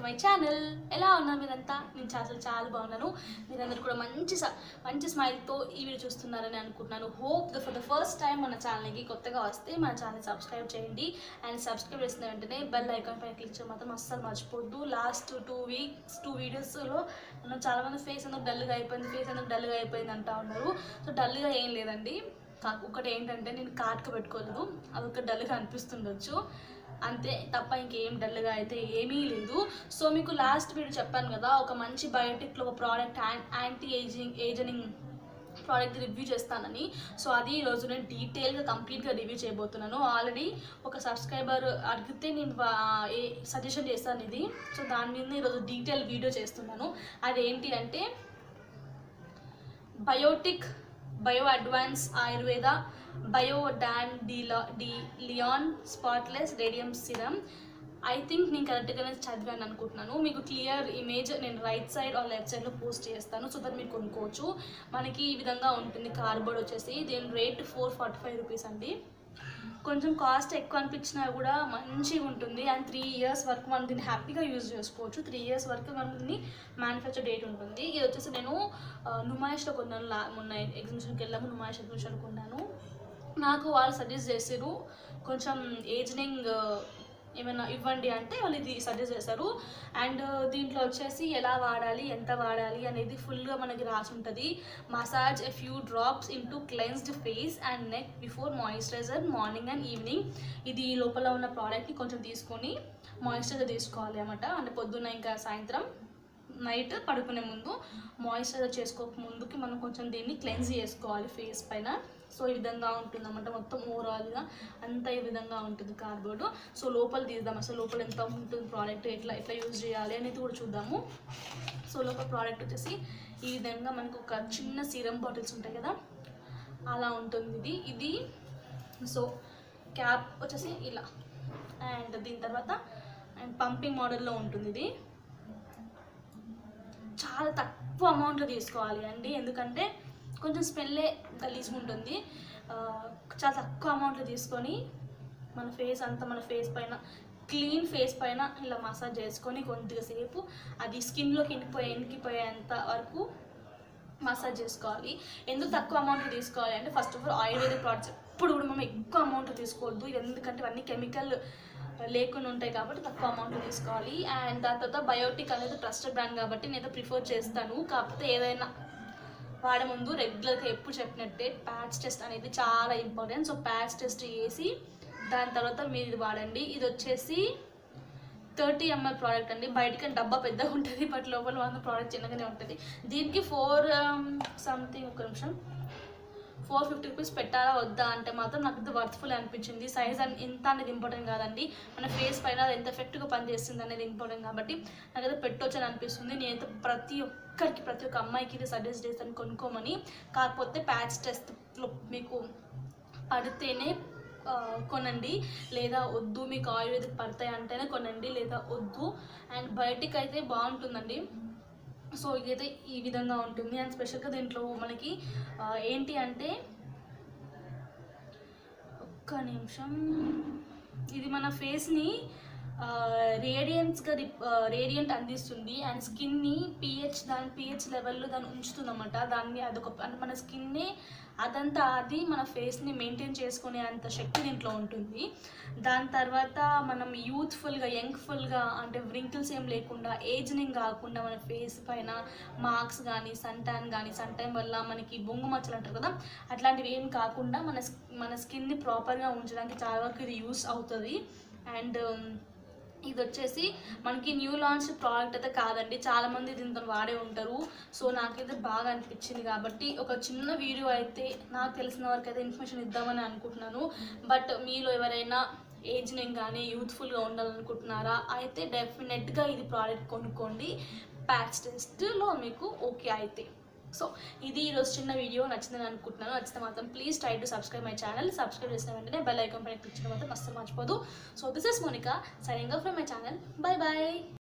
my channel ఎలా ఉన్నారు మీరంతా నేను చాలా చాలా చాలా బాగున్నాను మీరందరూ కూడా మంచి స- మంచి స్మైల్తో ఈ వీడియో చూస్తున్నారని అనుకుంటున్నాను hope for the first time మన ఛానల్కి కొత్తగా వస్తే మన ఛానల్ సబ్స్క్రైబ్ చేయండి అండ్ సబ్స్క్రైబ్ చేసిన వెంటనే బెల్ ఐకాన్ పైన క్లిక్ చేయడం మాత్రం అస్సలు మర్చిపోద్దు లాస్ట్ టూ వీక్స్ టూ వీడియోస్లో మనం చాలామంది ఫేస్ ఎందుకు డల్గా అయిపోయింది ఫేస్ ఎందుకు డల్గా అయిపోయింది అంటా ఉన్నారు సో డల్గా ఏం లేదండి కా- ఒకటి ఏంటంటే నేను కాటుక పెట్టుకోలేదు అదొక డల్గా అనిపిస్తుండొచ్చు అంతే తప్ప ఇంకేం డల్గా అయితే ఏమీ లేదు సో మీకు లాస్ట్ వీడియో చెప్పాను కదా ఒక మంచి బయోటిక్లో ఒక product anti ageing ageing product review చేస్తానని సో అది ఈరోజు నేను డీటెయిల్గా కంప్లీట్గా రివ్యూ చేయబోతున్నాను ఆల్రెడీ ఒక సబ్స్క్రైబర్ అడిగితే నేను వా- ఏ సజెషన్ చేస్తాను ఇది సో దాని మీద ఈరోజు డీటెయిల్ వీడియో చేస్తున్నాను అదేంటి అంటే Biotique bio advance Ayurveda bio డాన్ డిలా dandelion spotless radium serum I think నేను కరెక్ట్గానే చదివాను అనుకుంటున్నాను మీకు క్లియర్ ఇమేజ్ నేను రైట్ సైడ్ ఆర్ లెఫ్ట్ సైడ్లో పోస్ట్ చేస్తాను సో దట్ మీరు కొనుక్కోవచ్చు మనకి ఈ విధంగా ఉంటుంది కార్బోర్డ్ వచ్చేసి దీని rate four forty five rupees అండి కొంచెం కాస్ట్ ఎక్కువ అనిపించినా కూడా మంచిగా ఉంటుంది అండ్ త్రీ ఇయర్స్ వరకు మనం దీన్ని హ్యాపీగా యూజ్ చేసుకోవచ్చు త్రీ ఇయర్స్ వరకు మనం దీన్ని మ్యానుఫ్యాక్చర్ డేట్ ఉంటుంది ఇది వచ్చేసి నేను ఆ, నుమాయిష్లో కొన్నాను లా మొన్న ఎగ్జిబిషన్కి వెళ్ళాము నుమాయిష్ ఎగ్జిబిషన్ కొన్నాను నాకు వాళ్ళు సజెస్ట్ చేసారు కొంచెం ఏజ్నింగ్ ఏమైనా ఇవ్వండి అంటే వాళ్ళు ఇది సజెస్ట్ చేశారు అండ్ దీంట్లో వచ్చేసి ఎలా వాడాలి ఎంత వాడాలి అనేది ఫుల్గా మనకి రాసి ఉంటుంది massage a few drops into cleansed face and neck before moisturiser morning and evening ఇది లోపల ఉన్న ప్రోడక్ట్ని కొంచెం తీసుకొని మాయిశ్చరైజర్ తీసుకోవాలి అనమాట అంటే పొద్దున్న ఇంకా సాయంత్రం నైట్ పడుకునే ముందు మాయిశ్చరైజర్ చేసుకోక ముందుకి మనం కొంచెం దీన్ని క్లెన్స్ చేసుకోవాలి ఫేస్ పైన సో ఈ విధంగా ఉంటుంది అన్నమాట మొత్తం ఓవరాల్గా అంతా ఈ విధంగా ఉంటుంది కార్డ్బోర్డు సో లోపల తీద్దాం అసలు లోపల ఎంత ఉంటుంది ప్రోడక్ట్ ఎట్లా ఎట్లా యూజ్ చేయాలి అనేది కూడా చూద్దాము సో లోపల ప్రోడక్ట్ వచ్చేసి ఈ విధంగా మనకు ఒక చిన్న సీరం బాటిల్స్ ఉంటాయి కదా అలా ఉంటుంది ఇది ఇది సో క్యాప్ వచ్చేసి ఇలా అండ్ దీని తర్వాత అండ్ పంపింగ్ మోడల్లో ఉంటుంది ఇది చాలా తక్కువ అమౌంట్లో తీసుకోవాలి అండి ఎందుకంటే కొంచెం స్మెల్లే గలీజ్గా ఉంటుంది ఆ, చాలా తక్కువ అమౌంట్లో తీసుకొని మన ఫేస్ అంతా మన ఫేస్ పైన క్లీన్ ఫేస్ పైన ఇలా మసాజ్ చేసుకొని కొద్దిగా సేపు అది స్కిన్లోకి ఇంకిపోయే ఇంకిపోయేంత వరకు మసాజ్ చేసుకోవాలి ఎందుకు తక్కువ అమౌంట్ తీసుకోవాలి అంటే first of all ayurvedic products ఎప్పుడు కూడా మనం ఎక్కువ అమౌంట్ తీసుకోవద్దు ఇది ఎందుకంటే ఇవన్నీ కెమికల్ లేకుండా ఉంటాయి కాబట్టి తక్కువ అమౌంట్ తీసుకోవాలి అండ్ దాని తర్వాత బయోటిక్ అనేది ట్రస్టెడ్ బ్రాండ్ కాబట్టి నేను ప్రిఫర్ చేస్తాను కాకపోతే ఏదైనా వాడే ముందు రెగ్యులర్గా ఎప్పుడు చెప్పినట్టే ప్యాచ్ టెస్ట్ అనేది చాలా ఇంపార్టెంట్ సో ప్యాచ్ టెస్ట్ చేసి దాని తర్వాత మీరు ఇది వాడండి ఇది వచ్చేసి థర్టీ ఎంఎల్ ప్రోడక్ట్ అండి బయటకి డబ్బా పెద్దగా ఉంటుంది బట్ లోపల మాత్రం ప్రోడక్ట్ చిన్నగానే ఉంటుంది దీనికి ఫోర్ సంథింగ్ ఒక నిమిషం ఫోర్ ఫిఫ్టీ రూపీస్ పెట్టాలా వద్దా అంటే మాత్రం నాకు ఇది వర్త్ఫుల్ అనిపించింది సైజ్ అని ఇంత అనేది ఇంపార్టెంట్ కాదండి మన ఫేస్ పైన అది ఎంత ఎఫెక్ట్గా పనిచేస్తుంది అనేది ఇంపార్టెంట్ కాబట్టి నాకు అయితే పెట్టొచ్చు అని అనిపిస్తుంది నేనైతే ప్రతి ఒక్కరికి ప్రతి ఒక్క అమ్మాయికి ఇది సజెస్ట్ చేస్తాను కొనుక్కోమని కాకపోతే ప్యాచ్ టెస్ట్లో మీకు పడితేనే ఆ, కొనండి లేదా వద్దు మీకు ఆయుర్వేదిక్ పడతాయి అంటేనే కొనండి లేదా వద్దు అండ్ బయటికి అయితే బాగుంటుందండి సో ఇదైతే ఈ విధంగా ఉంటుంది అండ్ స్పెషల్గా దీంట్లో మనకి ఆ, ఏంటి అంటే ఒక్క నిమిషం ఇది మన ఫేస్ని రేడియన్స్గా రేడియంట్ అందిస్తుంది అండ్ స్కిన్ని పిహెచ్ దాని పిహెచ్ లెవెల్లో దాన్ని ఉంచుతుంది అనమాట దాన్ని అదొక అంటే మన స్కిన్ని అదంతా అది మన ఫేస్ని మెయింటైన్ చేసుకునే అంత శక్తి దీంట్లో ఉంటుంది దాని తర్వాత మనం యూత్ఫుల్గా యంగ్ఫుల్గా అంటే వ్రింకిల్స్ ఏం లేకుండా ఏజ్నింగ్ కాకుండా మన ఫేస్ పైన మార్క్స్ కానీ సన్ ట్యాన్ కానీ సన్ టైం వల్ల మనకి బొంగు మచ్చలు అంటారు కదా అట్లాంటివి ఏం కాకుండా మన స్- మన స్కిన్ని ప్రాపర్గా ఉంచడానికి చాలా వరకు ఇది యూస్ అవుతుంది అండ్ ఇది వచ్చేసి మనకి న్యూ లాంచ్ ప్రోడక్ట్ అయితే కాదండి చాలా మంది దీంతో వాడే ఉంటారు సో నాకైతే బాగా అనిపించింది కాబట్టి ఒక చిన్న వీడియో అయితే నాకు తెలిసిన వరకు అయితే ఇన్ఫర్మేషన్ ఇద్దామని అనుకుంటున్నాను బట్ మీలో ఎవరైనా ఏజ్ నేను కానీ యూత్ఫుల్గా ఉండాలనుకుంటున్నారా అయితే డెఫినెట్గా ఇది ప్రోడక్ట్ కొనుక్కోండి ప్యాచ్ టెస్ట్లో మీకు ఓకే అయితే సో ఇది ఈరోజు చిన్న వీడియో నచ్చిందని అనుకుంటున్నాను నచ్చితే మాత్రం please try to subscribe my channel subscribe చేసిన వెంటనే బెల్ ఐకాన్ పైన క్లిక్ చేయడం మాత్రం అస్సలు మర్చిపోదు so this is Monica signing from my channel bye bye